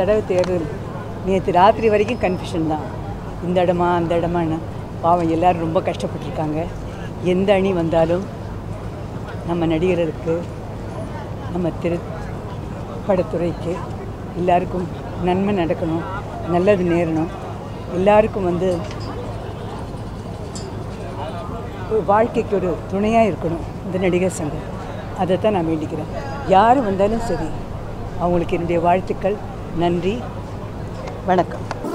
தடவை தேர்தல் நேற்று ராத்திரி வரைக்கும் கன்ஃபியூஷன் தான் இந்த இடமா அந்த இடமான்னு பாவம் எல்லாரும் ரொம்ப கஷ்டப்பட்டிருக்காங்க எந்த அணி வந்தாலும் நம்ம நடிகர்களுக்கு நம்ம திரு படத்துறைக்கு எல்லாருக்கும் நன்மை நடக்கணும் நல்லது நேரணும் எல்லாருக்கும் வந்து ஒரு வாழ்க்கைக்கு ஒரு துணையாக இருக்கணும் இந்த நடிகர் சங்கம் அதை தான் நான் வேண்டிக்கிறேன் யார் வந்தாலும் சரி அவங்களுக்கு என்னுடைய வாழ்த்துக்கள் நன்றி வணக்கம்